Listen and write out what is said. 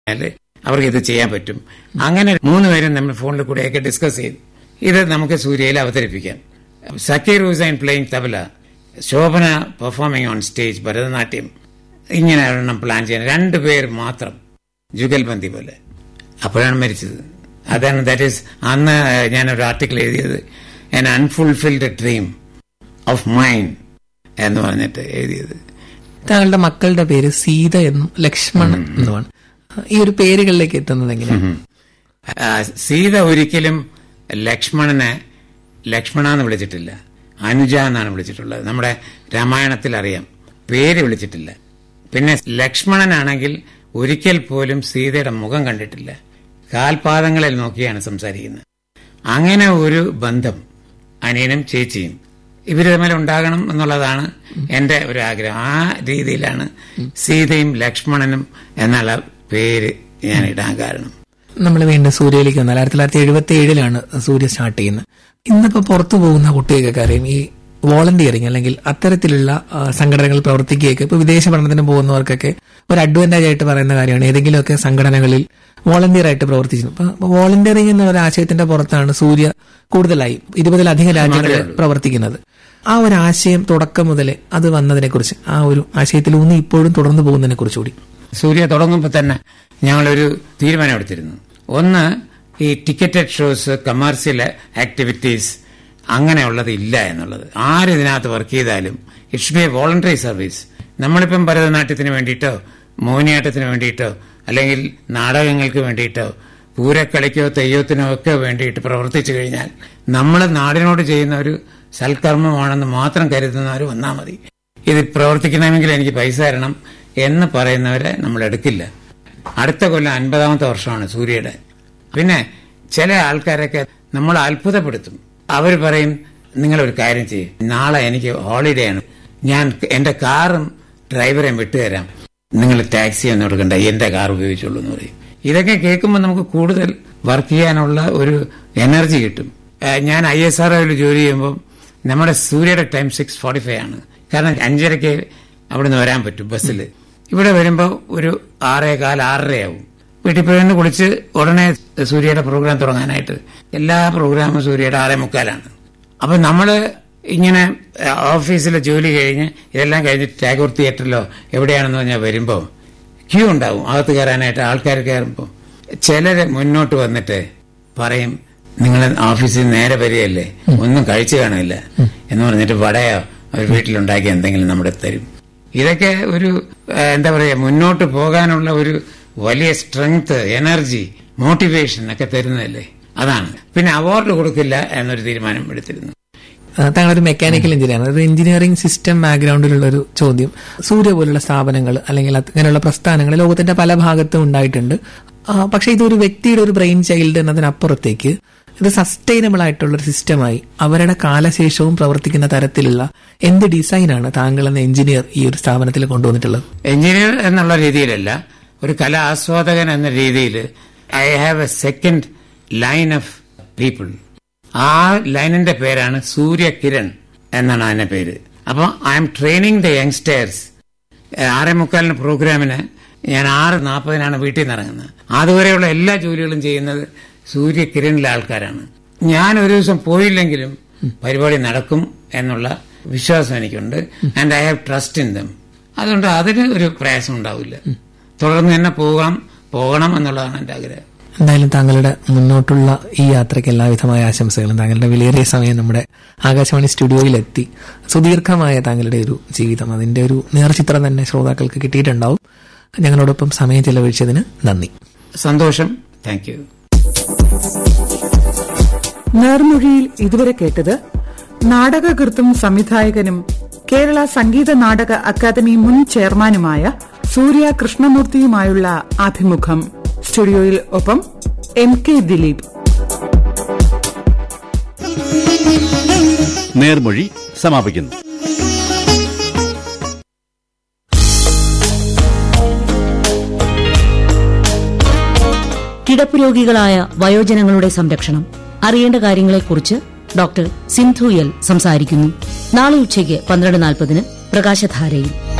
കഴിഞ്ഞാല് അവർക്ക് ഇത് ചെയ്യാൻ പറ്റും അങ്ങനെ മൂന്നുപേരും നമ്മൾ ഫോണിൽ കൂടെയൊക്കെ ഡിസ്കസ് ചെയ്തു ഇത് നമുക്ക് സൂര്യയിൽ അവതരിപ്പിക്കാം Zakir Hussain playing tabla Shobana performing on stage Bharatanatyam ഇങ്ങനെ ഒരെണ്ണം പ്ലാൻ ചെയ്യാൻ രണ്ടുപേർ മാത്രം ജുഗൽബന്തി പോലെ അപ്പോഴാണ് മരിച്ചത് അതാണ് ദാറ്റ് ഈസ് അന്ന് ഞാനൊരു ആർട്ടിക്കിൾ എഴുതിയത് an unfulfilled dream of mind എന്ന് പറഞ്ഞിട്ട് എഴുതിയത് താങ്കളുടെ മക്കളുടെ പേര് സീത എന്നും ലക്ഷ്മണൻ എന്നുമാണ് ഈ ഒരു പേരുകളിലേക്ക് എത്തുന്നത് എങ്ങനെയാണ് ആ, സീത ഒരിക്കലും ലക്ഷ്മണനെ ലക്ഷ്മണ എന്ന് വിളിച്ചിട്ടില്ല അനുജ എന്നാണ് വിളിച്ചിട്ടുള്ളത് നമ്മുടെ രാമായണത്തിൽ അറിയാം പേര് വിളിച്ചിട്ടില്ല പിന്നെ ലക്ഷ്മണനാണെങ്കിൽ ഒരിക്കൽ പോലും സീതയുടെ മുഖം കണ്ടിട്ടില്ല കാൽപാദങ്ങളിൽ നോക്കിയാണ് സംസാരിക്കുന്നത് അങ്ങനെ ഒരു ബന്ധം അനിയനും ചേച്ചിയും ഇവര് തമ്മിൽ ഉണ്ടാകണം എന്നുള്ളതാണ് എന്റെ ഒരു ആഗ്രഹം ആ രീതിയിലാണ് സീതയും ലക്ഷ്മണനും എന്നുള്ള പേര് ഞാൻ ഇടാൻ കാരണം നമ്മൾ വീണ്ടും സൂര്യയിലേക്ക് വന്നാൽ ആയിരത്തി തൊള്ളായിരത്തി എഴുപത്തി ഏഴിലാണ് സൂര്യ സ്റ്റാർട്ട് ചെയ്യുന്നത് ഇന്നിപ്പോ പുറത്തു പോകുന്ന കുട്ടികൾക്കൊക്കെ അറിയാം ഈ വോളണ്ടിയറിങ് അല്ലെങ്കിൽ അത്തരത്തിലുള്ള ആ, സംഘടനകളിൽ പ്രവർത്തിക്കുകയൊക്കെ ഇപ്പൊ വിദേശ പഠനത്തിന് പോകുന്നവർക്കൊക്കെ ഒരു അഡ്വാൻറ്റേജ് ആയിട്ട് പറയുന്ന കാര്യമാണ് ഏതെങ്കിലുമൊക്കെ സംഘടനകളിൽ വോളണ്ടിയർ ആയിട്ട് പ്രവർത്തിച്ചു അപ്പൊ വോളണ്ടിയറിംഗ് എന്ന ഒരു ആശയത്തിന്റെ പുറത്താണ് സൂര്യ കൂടുതലായി ഇരുപതിലധികം രാജ്യങ്ങളിൽ പ്രവർത്തിക്കുന്നത് ആ ഒരു ആശയം തുടക്കം മുതലേ അത് വന്നതിനെ കുറിച്ച് ആ ഒരു ആശയത്തിൽ ഊന്നി ഇപ്പോഴും തുടർന്നു പോകുന്നതിനെ കുറിച്ച് കൂടി സൂര്യ തുടങ്ങുമ്പോൾ തന്നെ ഞങ്ങളൊരു തീരുമാനമെടുത്തിരുന്നു ഒന്ന് ഈ ടിക്കറ്റഡ് ഷോസ് കമേഴ്സ്യൽ ആക്ടിവിറ്റീസ് അങ്ങനെയുള്ളത് ഇല്ല എന്നുള്ളത് ആര് ഇതിനകത്ത് വർക്ക് ചെയ്താലും it's be a voluntary service നമ്മളിപ്പം ഭരതനാട്യത്തിന് വേണ്ടിയിട്ടോ മോഹിനിയാട്ടത്തിന് വേണ്ടിയിട്ടോ അല്ലെങ്കിൽ നാടകങ്ങൾക്ക് വേണ്ടിയിട്ടോ പൂരക്കളിക്കോ തെയ്യത്തിനോ ഒക്കെ വേണ്ടിയിട്ട് പ്രവർത്തിച്ചു കഴിഞ്ഞാൽ നമ്മൾ നാടിനോട് ചെയ്യുന്ന ഒരു സൽക്കർമ്മമാണെന്ന് മാത്രം കരുതുന്നവർ വന്നാൽ മതി ഇത് പ്രവർത്തിക്കണമെങ്കിൽ എനിക്ക് പൈസ തരണം എന്ന് പറയുന്നവരെ നമ്മൾ എടുക്കില്ല അടുത്ത കൊല്ലം അൻപതാമത്തെ വർഷമാണ് സൂര്യയുടെ പിന്നെ ചില ആൾക്കാരൊക്കെ നമ്മൾ അത്ഭുതപ്പെടുത്തും അവർ പറയും നിങ്ങളൊരു കാര്യം ചെയ്യും നാളെ എനിക്ക് ഹോളിഡേ ആണ് ഞാൻ എന്റെ കാറും ഡ്രൈവറെയും വിട്ടുതരാം നിങ്ങൾ ടാക്സി ഒന്നും എടുക്കണ്ട എന്റെ കാർ ഉപയോഗിച്ചോളൂ എന്ന് പറയും ഇതൊക്കെ കേൾക്കുമ്പോൾ നമുക്ക് കൂടുതൽ വർക്ക് ചെയ്യാനുള്ള ഒരു എനർജി കിട്ടും ഏഹ് ഞാൻ ഐ എസ് ആർ ജോലി ചെയ്യുമ്പോൾ നമ്മുടെ സൂര്യയുടെ ടൈം സിക്സ് ഫോർട്ടി ഫൈവ് ആണ് കാരണം അഞ്ചരയ്ക്ക് അവിടുന്ന് വരാൻ പറ്റും ബസ്സിൽ ഇവിടെ വരുമ്പോൾ ഒരു ആറേ കാൽ ആറരയാവും വീട്ടിൽ പോയി ഒന്ന് കുളിച്ച് ഉടനെ സൂര്യയുടെ പ്രോഗ്രാം തുടങ്ങാനായിട്ട് എല്ലാ പ്രോഗ്രാമും സൂര്യയുടെ ആറേ മുക്കാലാണ് അപ്പൊ നമ്മള് ഇങ്ങനെ ഓഫീസിലെ ജോലി കഴിഞ്ഞ് ഇതെല്ലാം കഴിഞ്ഞ് ടാഗോർ തിയേറ്ററിലോ എവിടെയാണെന്ന് പറഞ്ഞാൽ വരുമ്പോ ക്യൂ ഉണ്ടാവും അകത്ത് കയറാനായിട്ട് ആൾക്കാർ കയറുമ്പോൾ ചിലര് മുന്നോട്ട് വന്നിട്ട് പറയും നിങ്ങൾ ഓഫീസിൽ നേരെ വരികയല്ലേ ഒന്നും കഴിച്ചു കാണില്ല എന്ന് പറഞ്ഞിട്ട് വടയോ അവർ വീട്ടിലുണ്ടാക്കി എന്തെങ്കിലും നമ്മുടെ തരും ഇതൊക്കെ ഒരു ഏഹ്, എന്താ പറയാ മുന്നോട്ട് പോകാനുള്ള ഒരു വലിയ സ്ട്രെങ്ത് എനർജി മോട്ടിവേഷൻ ഒക്കെ തരുന്നതല്ലേ അതാണ് പിന്നെ അവാർഡ് കൊടുക്കില്ല എന്നൊരു തീരുമാനം എടുത്തിരുന്നു ആ, താങ്കളൊരു മെക്കാനിക്കൽ എഞ്ചിനീയർ ഒരു എഞ്ചിനീയറിംഗ് സിസ്റ്റം ബാക്ക്ഗ്രൗണ്ടിലുള്ള ഒരു ചോദ്യം സൂര്യ പോലുള്ള സ്ഥാപനങ്ങൾ അല്ലെങ്കിൽ അത് അങ്ങനെയുള്ള പ്രസ്ഥാനങ്ങൾ ലോകത്തിന്റെ പല ഭാഗത്തും ഉണ്ടായിട്ടുണ്ട് ആ, പക്ഷേ ഇതൊരു വ്യക്തിയുടെ ഒരു ബ്രെയിൻ ചൈൽഡ് എന്നതിനപ്പുറത്തേക്ക് ഇത് സസ്റ്റൈനബിൾ ആയിട്ടുള്ള ഒരു സിസ്റ്റമായി അവരുടെ കാലശേഷവും പ്രവർത്തിക്കുന്ന തരത്തിലുള്ള എന്ത് ഡിസൈനാണ് താങ്കൾ എന്ന എഞ്ചിനീയർ ഈ ഒരു സ്ഥാപനത്തിൽ കൊണ്ടുവന്നിട്ടുള്ളത് എഞ്ചിനീയർ എന്നുള്ള രീതിയിലല്ല ഒരു കലാ ആസ്വാദകൻ എന്ന രീതിയിൽ I have a second line of people ആ ലൈനിന്റെ പേരാണ് സൂര്യകിരൺ എന്നാണ് അതിന്റെ പേര് അപ്പോൾ I'm training the youngsters ആറേ മുക്കാലിന് പ്രോഗ്രാമിന് ഞാൻ ആറ് നാൽപ്പതിനാണ് വീട്ടിൽ നിന്ന് ഇറങ്ങുന്നത് അതുവരെയുള്ള എല്ലാ ജോലികളും ചെയ്യുന്നത് സൂര്യകിരണിലെ ആൾക്കാരാണ് ഞാൻ ഒരു ദിവസം പോയില്ലെങ്കിലും പരിപാടി നടക്കും എന്നുള്ള വിശ്വാസം എനിക്കുണ്ട് and I have trust in them അതുകൊണ്ട് അതിന് ഒരു പ്രയാസം ഉണ്ടാവില്ല തുടർന്ന് തന്നെ പോകാം പോകണം എന്നുള്ളതാണ് എന്റെ ആഗ്രഹം എന്തായാലും താങ്കളുടെ മുന്നോട്ടുള്ള ഈ യാത്രയ്ക്ക് എല്ലാവിധമായ ആശംസകളും താങ്കളുടെ വിലയേറിയ സമയം നമ്മുടെ ആകാശവാണി സ്റ്റുഡിയോയിലെത്തി സുദീർഘമായ താങ്കളുടെ ഒരു ജീവിതം അതിന്റെ ഒരു നേർചിത്രം തന്നെ ശ്രോതാക്കൾക്ക് കിട്ടിയിട്ടുണ്ടാവും ഞങ്ങളോടൊപ്പം സമയം ചെലവഴിച്ചതിന് നന്ദി സന്തോഷം താങ്ക് യു നേർമൊഴിയിൽ ഇതുവരെ കേട്ടത് നാടകകൃത്തും സംവിധായകനും കേരള സംഗീത നാടക അക്കാദമി മുൻ ചെയർമാനുമായ സൂര്യ കൃഷ്ണമൂർത്തിയുമായുള്ള അഭിമുഖം സ്റ്റുഡിയോയിൽ ഒപ്പം എം കെ ദിലീപ് നേർമൊഴി സമാപിക്കുന്നു കിടപ്പ് രോഗികളായ വയോജനങ്ങളുടെ സംരക്ഷണം അറിയേണ്ട കാര്യങ്ങളെക്കുറിച്ച് ഡോക്ടർ സിന്ധു എൽ സംസാരിക്കുന്നു നാളെ ഉച്ചയ്ക്ക് പന്ത്രണ്ട് നാൽപ്പതിന് പ്രകാശധാരയിൽ